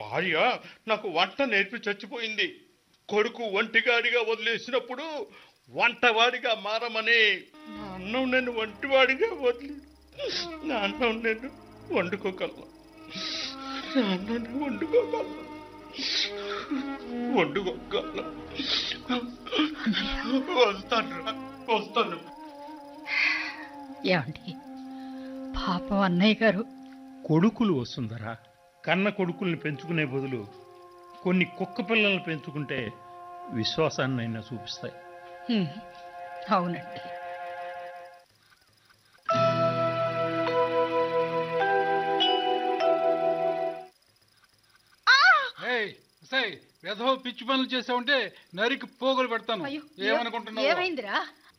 భార్య నాకు వంట నేర్పి చచ్చిపోయింది కొడుకు ఒంటిగాడిగా వదిలేసినప్పుడు వంటవాడిగా మారమని నా అన్నం నేను వంటివాడిగా వదిలి నా అన్నం నేను వండుకోగలను నా అన్నం వండుకోగలను వండుకోగలను వస్తాను రా, వస్తాను ఏమండి పాపం అన్నయ్య గారు కొడుకులు వస్తుందరా కన్న కొడుకుల్ని పెంచుకునే బదులు కొన్ని కుక్క పిల్లల్ని పెంచుకుంటే విశ్వాసాన్నైనా చూపిస్తాయి హ్మ్, అవునండి ఏయ్ సై వెధవ పిచ్చి పనులు చేసావంటే నరికి పోగులు పెడతాను అయ్యో ఏమనుకుంటున్నావు ఏమైందిరా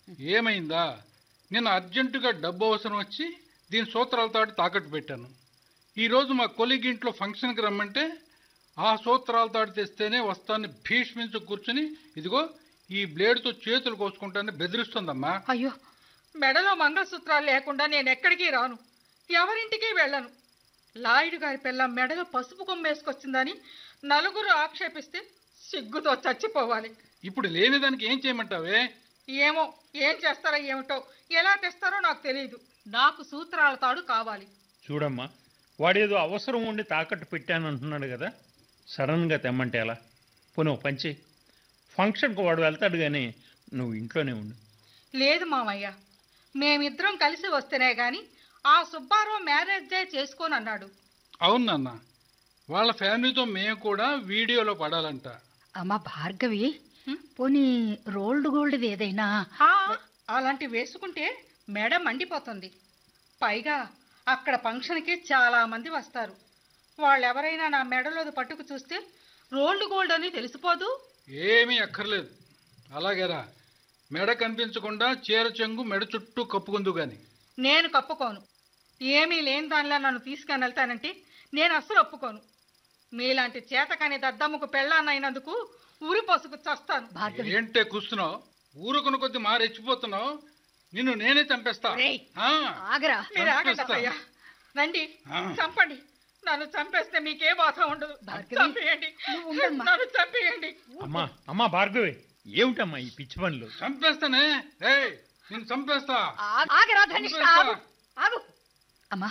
ఏమైందా నిన్న అర్జెంటుగా డబ్బు అవసరం వచ్చి దీని సూత్రాలతో తాకట్టు పెట్టాను ఈరోజు మా కొలిగి ఇంట్లో ఫంక్షన్కి రమ్మంటే ఆ సూత్రాలతో తెస్తేనే వస్తాను భీష్మించు కూర్చుని ఇదిగో ఈ బ్లేడ్తో చేతులు కోసుకుంటానని బెదిరిస్తుందమ్మా అయ్యో మెడలో మంగళసూత్రాలు లేకుండా నేను ఎక్కడికి రాను ఎవరింటికి వెళ్ళను లాయుడు గారి పిల్ల మెడలో పసుపు కొమ్మేసుకొచ్చిందని నలుగురు ఆక్షేపిస్తే సిగ్గుతో చచ్చిపోవాలి ఇప్పుడు లేని దానికి ఏం చేయమంటావే ఏమో ఏం చేస్తారో ఏమిటో ఎలా తెస్తారో నాకు తెలియదు నాకు సూత్రాల తాడు కావాలి చూడమ్మా వాడేదో అవసరం ఉండి తాకట్టు పెట్టానంటున్నాడు కదా సడన్గా తెమ్మంటే ఎలా పోనీ ఓ పంచి ఫంక్షన్కి వాడు వెళ్తాడు కానీ నువ్వు ఇంట్లోనే ఉండు లేదు మామయ్య మేమిద్దరం కలిసి వస్తేనే గాని ఆ సుబ్బారావు మ్యారేజ్ డే చేసుకోను అన్నాడు అవును నాన్న వాళ్ళ ఫ్యామిలీతో మేము కూడా వీడియోలో పడాలంట అమ్మ భార్గవి పోనీ రోల్డ్ గోల్డ్ ఏదైనా ఆ, అలాంటి వేసుకుంటే మెడ మండిపోతుంది పైగా అక్కడ ఫంక్షన్కి చాలా మంది వస్తారు వాళ్ళెవరైనా నా మెడలోది పట్టుకు చూస్తే రోల్డ్ గోల్డ్ అని తెలిసిపోదు ఏమీ అక్కర్లేదు అలాగేరా మెడ కనిపించకుండా చీర చెంగు మెడ చుట్టూ కప్పుకుందు గాని నేను కప్పుకోను ఏమీ లేని దానిలా నన్ను తీసుకొని వెళ్తానంటే నేను అస్సలు ఒప్పుకోను మీలాంటి చేతకాని దద్దమ్మకు పెళ్ళాన్నైనందుకు ఊరి పసుకు చస్తాను భార్గవి ఏంటే కూస్తున్నావు ఊరుకున్న కొద్ది మారెచ్చిపోతున్నావు నిన్ను నేనే చంపేస్తా రేయ్. ఆ, ఆగరా మీరు ఆగండి చంపేస్తా. అత్తయ్య రండి ఆ. చంపండి నన్ను చంపేస్తే మీకే బాధ ఉండదు భార్గవి, చంపేయండి నువ్వు ఉండమ్మా. నన్ను చంపేయండి అమ్మా అమ్మా భార్గవి ఏమిటమ్మా ఈ పిచ్చి పనులు చంపేస్తానే ఏయ్ నిన్ను చంపేస్తా ఆ- ఆగరా ధనిష్ట చంపేస్తా. ఆగు ఆగు అమ్మా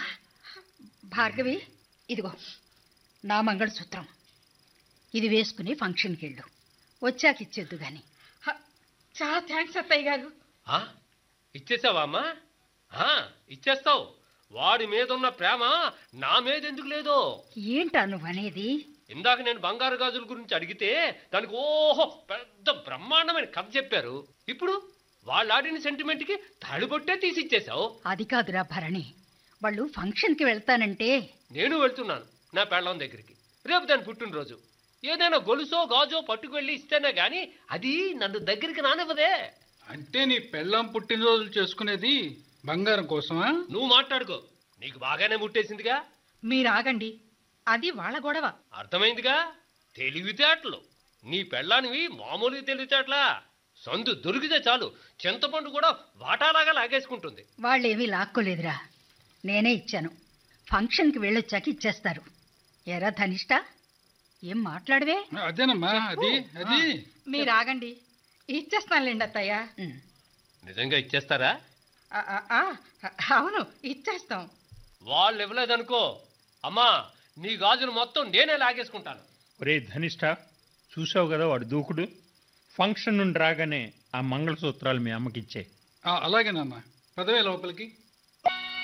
భార్గవి ఇదిగో నా మంగళసూత్రం ఇది వేసుకుని ఫంక్షన్కి వెళ్ళు వచ్చాక ఇచ్చేద్దు గాని హ, చాలా థ్యాంక్స్ అత్తయ్య గారు ఆ? ఇచ్చేసావా అమ్మా ఆ, ఇచ్చేస్తావు వాడి మీద ఉన్న ప్రేమ నా మీద ఎందుకు లేదో ఏంటా నువ్వు అనేది ఇందాక నేను బంగారు గాజుల గురించి అడిగితే దానికి ఓహో పెద్ద బ్రహ్మాండమైన కథ చెప్పారు ఇప్పుడు వాళ్ళు ఆడిన సెంటిమెంట్కి తాళిబొట్టే తీసి ఇచ్చేసావు అది కాదురా భరణి వాళ్ళు ఫంక్షన్కి వెళ్తానంటే నేను వెళ్తున్నాను నా పెళ్ళం దగ్గరికి రేపు దాని పుట్టినరోజు ఏదైనా గొలుసో గాజో పట్టుకు వెళ్ళి ఇస్తేనే గాని అది నన్ను దగ్గరికి రానివ్వదే అంటే నీ పెళ్ళాం పుట్టినరోజులు చేసుకునేది బంగారం కోసమా నువ్వు మాట్లాడుకో నీకు బాగానే ముట్టేసిందిగా మీరు ఆగండి అది వాళ్ళ గొడవ అర్థమైందిగా తెలివితేటలు నీ పెళ్ళానివి మామూలుగా తెలివితేటలా సందు దొరికితే చాలు చింతపండు కూడా వాటాలాగా లాగేసుకుంటుంది వాళ్ళేమీ లాక్కోలేదురా నేనే ఇచ్చాను ఫంక్షన్కి వెళ్ళొచ్చాక ఇచ్చేస్తారు ఎరా ధనిష్ట ఏం మాట్లాడవే అదేనమ్మా అది అది మీరు ఆగండి ఇచ్చేస్తానులేండి అత్తయ్య ఉమ్. నిజంగా ఇచ్చేస్తారా ఆ, ఆ, ఆ, అవును ఇచ్చేస్తాం వాళ్ళు ఇవ్వలేదనుకో అమ్మా నీ గాజులు మొత్తం నేనే లాగేసుకుంటాను ఒరే ధనిష్ట చూసావు కదా వాడు దూకుడు ఫంక్షన్ నుండి రాగానే ఆ మంగళసూత్రాలు మీ అమ్మకిచ్చే ఆ, అలాగే నాన్న పదవే లోపలికి